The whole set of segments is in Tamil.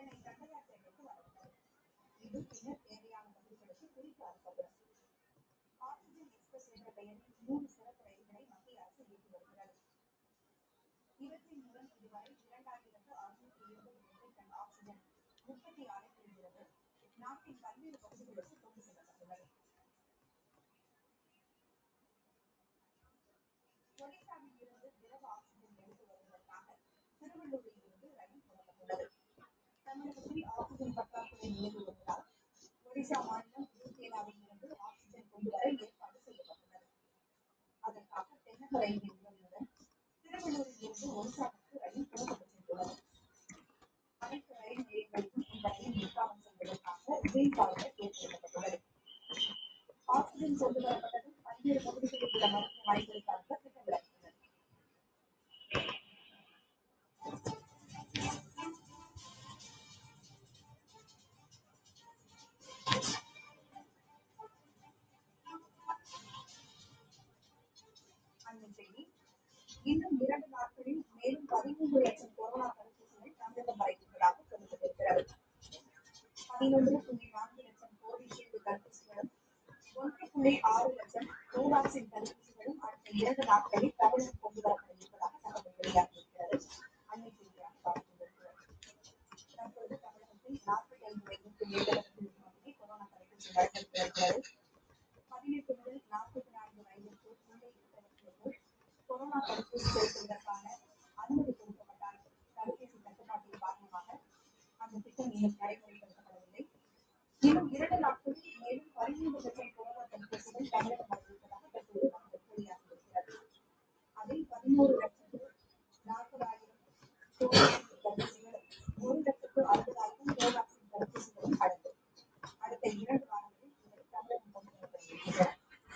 சென்னை தண்டையார்பேட்டைக்கு வரவுள்ளது இது பின்னர் தேவையான பகுதிகளுக்கு பிரித்து அனுப்பப்படும் ஆக்சிஜன் எக்ஸ்பிரஸ் என்ற பெயரில் மூன்று சிறப்பு ரயில்களை மத்திய அரசு இயக்கி வருகிறது இவற்றின் மூலம் இதுவரை இரண்டாயிரத்து அறுநூற்றி இருபது மெட்ரிக் டன் ஆக்சிஜன் உற்பத்தி ஆலைகளிலிருந்து நாட்டின் பல்வேறு பகுதிகளுக்கு கொண்டு செல்லப்பட்டுள்ளது ஒடிசாவில் இருந்து திரவ ஆக்சிஜன் எடுத்து வருவதற்காக திருவள்ளூரில் இருந்து ரயில் புறப்பட்டுள்ளது தமிழகத்தில் ஆக்சிஜன் பற்றாக்குறை நிலவி வருவதால் ஒடிசா மாநிலம் ரூர்கேலாவில் இருந்து ஆக்சிஜன் கொண்டு வர ஏற்பாடு செய்யப்பட்டுள்ளது அதற்காக தென்னக ரயிலின் உதவியுடன் திருவள்ளூரில் இருந்து ஒடிசாவுக்கு ரயில் புறப்பட்டு சென்றுள்ளது அனைத்து ரயில் நிலையங்களிலும் இந்த ரயில் நிர்வாகம் செய்வதற்காக ரயில் காவலர் ஏற்படுத்தப்பட்டுள்ளது ஆக்சிஜன் கொண்டு வரப்பட்டதும் பல்வேறு பகுதிகளில் உள்ள மருத்துவமனைகளுக்கு அனுப்ப திட்டமிடப்பட்டுள்ளது அண்மை செய்தி இன்னும் இரண்டு நாட்களில் மேலும் பதிமூன்று லட்சம் கொரோனா தடுப்பூசிகள் தமிழகம் வரையிருப்பதாக சொல்லப்பட்டிருக்கிறது பதினொன்று புள்ளி நான்கு லட்சம் கோவிஷீல்டு தடுப்பூசிகளும் ஒன்று புள்ளி ஆறு லட்சம் கோவாக்சின் தடுப்பூசிகளும் அடுத்த இரண்டு நாட்களில் தமிழகம் கொண்டு வரப்பட இருப்பதாக தகவல் வெளியாகியிருக்கிறது அண்மை செய்தியாக பார்த்து கொண்டிருக்கிறோம் தற்பொழுது தமிழகத்தில் நாற்பத்தி ஐந்து வயதுக்கு மேற்பட்டவர்களுக்கு மட்டுமே கொரோனா தடுப்பூசி வழங்கப்பட்டு வருகிறது பதினெட்டு முதல் நாற்பத்தி நான்கு வயதிற்கு உள்ளே இருப்பவர்களுக்கு கொரோனா தடுப்பூசி செலுத்துவதற்கான அனுமதி கொடுக்கப்பட்டால் தடுப்பூசி கட்டுப்பாட்டின் காரணமாக அந்த திட்டம் இன்னும் நடைமுறைப்படுத்தப்படவில்லை இன்னும் இரண்டு நாட்களில் மேலும் பதிமூன்று லட்சம் கொரோனா தடுப்பூசிகள் தமிழகம் வரவிருப்பதாக தற்போது தகவல் வெளியாகியிருக்கிறது அதில் பதினோரு லட்சத்து நாற்பதாயிரம் கோவிஷீல்டு தடுப்பூசிகளும் ஒரு லட்சத்து அறுபதாயிரம் கோவாக்சின் தடுப்பூசிகளும் அடங்கும் அடுத்த இரண்டு வாரங்களில் இவை தமிழகம் கொண்டு வரப்பட இருக்கின்றன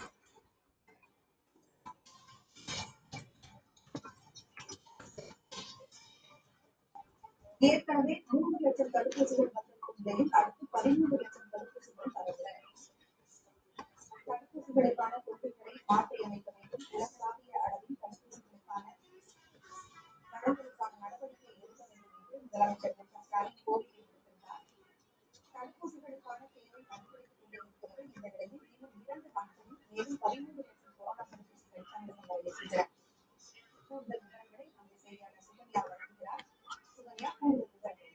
ஏற்கனவே மூன்று லட்சம் தடுப்பூசிகள் வந்திருக்கும் நிலையில் அடுத்து பதிமூன்று லட்சம் தடுப்பூசிகள் வரவுள்ளன தடுப்பூசிகளுக்கான கொள்கைகளை மாற்றி அமைக்க வேண்டும் உலகளாவிய அளவில் தடுப்பூசிகளுக்கான நலன்களுக்கான நடவடிக்கை எடுக்க வேண்டும் என்று முதலமைச்சர் மு க ஸ்டாலின் கோரிக்கை விடுத்திருந்தார் தடுப்பூசிகளுக்கான தேவை அதிகரித்துக் கொண்டே இருக்கிறது இந்த நிலையில் இன்னும் இரண்டு நாட்களில் மேலும் பதிமூன்று லட்சம் கொரோனா தடுப்பூசிகள் தமிழகம் வர இருக்கின்றன கூடுதல் விவரங்களை நமது செய்தியாளர் சுகன்யா வழங்குகிறார் சுகன்யா கூடுதல் விவரங்கள்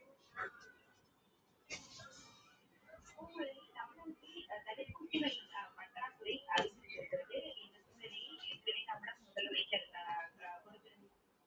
சூழ்நிலையில் தமிழகத்தில் அஹ், தடுப்பூசிகள் அஹ், பற்றாக்குறை அதிகரித்திருக்கிறது இந்த சூழ்நிலையில் ஏற்கனவே தமிழக முதலமைச்சர் அஹ், அஹ், பொறுப்பிருந்த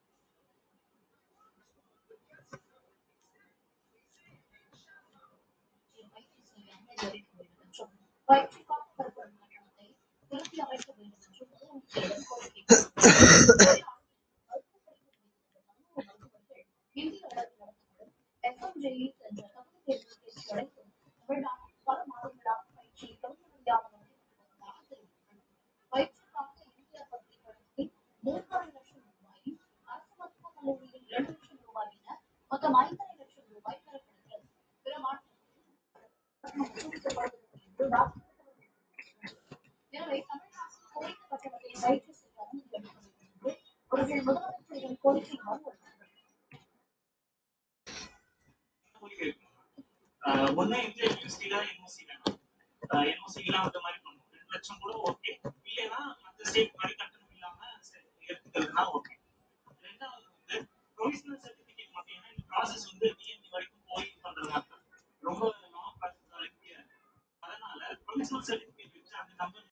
பயிற்சி செய்யாமல் அறிவிக்க வேண்டும் என்றும் பயிற்சிக்காக பெறப்படும் கட்டணத்தை திருப்பி அமைக்க வேண்டும் என்றும் முதலமைச்சரிடம் கோரிக்கை விடுத்தார். மருத்துவர்கள் இந்திய அளவில் நடத்தப்படும் FMJE என்ற தகுதி தேர்வு தேர்ச்சி அடைந்தும் தமிழ்நாட்டில் பல மாதங்களாக பயிற்சியை தொடங்க முடியாமல் நடைபெற்று வருவதாக தெரிவித்தார். பயிற்சிக்காக இந்தியா பத்திரிகைகளுக்கு மூன்றரை லட்சம் ரூபாயும் அரசு மருத்துவக் கல்லூரியில் இரண்டு லட்சம் ரூபாய் என மொத்தம் ஐந்தரை லட்சம் ரூபாய் பெறப்படுகிறது பிற மாநிலங்களில் எனவே தமிழ்நாட்டில் குறைந்த கட்டணத்தில் பயிற்சி செய்ய அனுமதி அளிக்க வேண்டும் என்று அவர்கள் முதலமைச்சரிடம் கோரிக்கை மனு அளித்தனர் முடிவு எடுக்கணும். ஆஹ் ஒண்ணு இந்த யூனிவர்சிட்டில என்ஓசி வேணும் என்ஓசி இல்லாம இந்த மாதிரி பண்ணணும் ரெண்டு லட்சம் கூட ஓகே இல்லைன்னா மற்ற ஸ்டேட் மாதிரி கட்டணம் இல்லாம சரி, எடுத்துக்கிறதுனா ஓகே ரெண்டாவது வந்து ப்ரொவிஷனல் சர்டிபிகேட் பார்த்தீங்கன்னா இந்த ப்ராசஸ் வந்து டிஎம்டி வரைக்கும் போய் பண்றதுனால ரொம்ப லாங் ப்ராசஸ் வரைக்கும் அதனால ப்ரொவிஷனல் சர்டிபிகேட் வச்சு அந்த நம்பர்